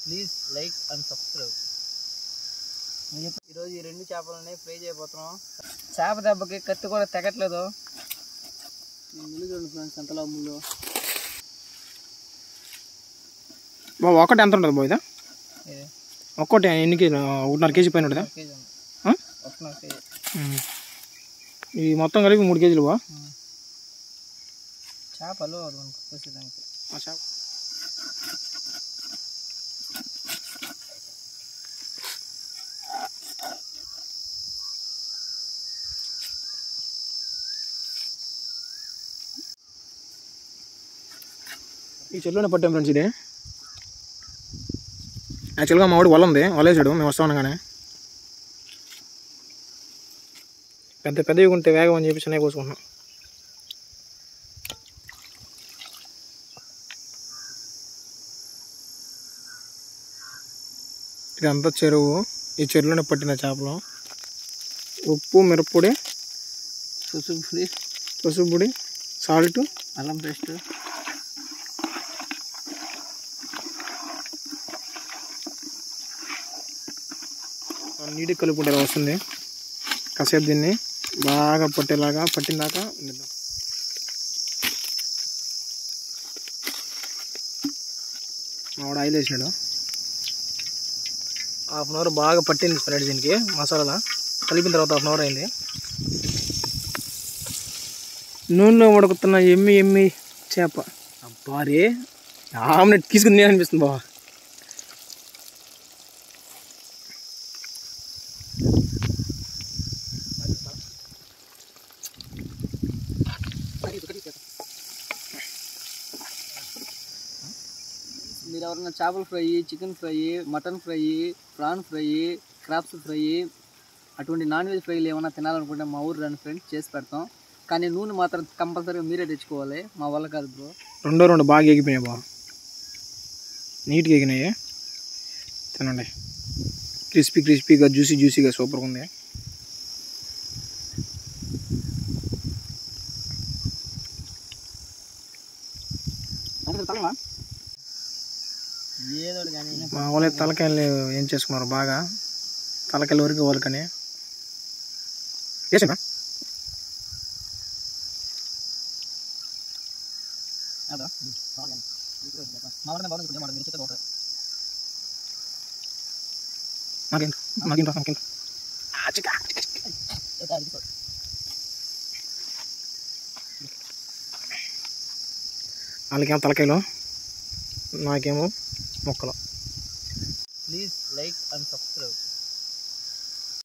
Please like and subscribe ఈరోజు ఈ రెండు చేపలని ఫ్రై చేయబోతున్నాం చేప దెబ్బకి కత్తి కూడా తెగట్లేదు ఈ ముళ్ళు చూడండి ఫ్రెండ్స్ ఎంతలో ముళ్ళు బా ఒకటి ఎంత ఉంటుంది బాయ్ ఇది ఒక్కటి ఎన్ని కేజీ ఒకటిన్నర కేజీ పైన ఉంటుందా ఒక కేజీ ఉంది ఆ? ఒకటిన్నర కేజీ ఉమ్. ఇవి మొత్తం కలిపి మూడు కేజీలు బా ఉమ్. చేపలు అది మనకు కోసేదానికి ఈ చెట్లోనే పట్టాం ఫ్రెండ్స్ ఇది యాక్చువల్గా మా వాడు వల ఉంది వలేసాడు మేము వస్తా ఉండగానే పెద్ద పెద్దవి ఉంటే వేగం అని చెప్పి చిన్నవి కోసుకుంటున్నాం ఇదంతా చెరువు ఈ చెరువులోనే పట్టిన చేపలు ఉప్పు మిరప్పొడి పసుపు పొడి పసుపు పొడి సాల్ట్ అల్లం పేస్ట్ నీటి కలుపుకుంటే ఇలా వస్తుంది కాసేపు దీన్ని బాగా పట్టేలాగా పట్టిందాక ఉండిద్దాం మావాడు ఆయిల్ వేసినాడు హాఫ్ అన్ అవర్ బాగా పట్టింది స్ప్రెడ్ దీనికి మసాలా కలిపిన తర్వాత హాఫ్ అన్ అవర్ అయింది నూనెలో ఉడుకుతున్న ఎమ్మి ఎమ్మి చేప అబ్బా రే ఆమ్లెట్ తీసుకుని నేను అనిపిస్తుంది బావా మీరు ఎవరైనా చేపల fry chicken fry mutton fry prawn fry crabs fry అటువంటి నాన్ వెజ్ ఫ్రైలు ఏమైనా తినాలనుకుంటే మా ఊరు రండి ఫ్రెండ్స్ చేసి పెడతాం కానీ నూనె మాత్రం కంపల్సరీగా మీరే తెచ్చుకోవాలి మా వల్ల కాదు బ్రో రెండో రెండు బాగా ఎగిపోయినాయి బా నీట్గా ఎగినాయి తినండి క్రిస్పీ క్రిస్పీగా జ్యూసీ జ్యూసీగా సూపర్గా ఉంది ఏదో కానీ మా వాళ్ళే తలకాయలు ఏం చేసుకున్నారు బాగా తలకాయల వరకు వాళ్ళకని వేసానా అదా మా వాళ్ళని బాగుంది మీరు చెప్తే బాగుంటుంది నాకేంట నాకేంట నాకేంట వాళ్ళకేమో తలకాయలు నాకేమో మొక్కలు ప్లీజ్ లైక్ అండ్ సబ్స్క్రైబ్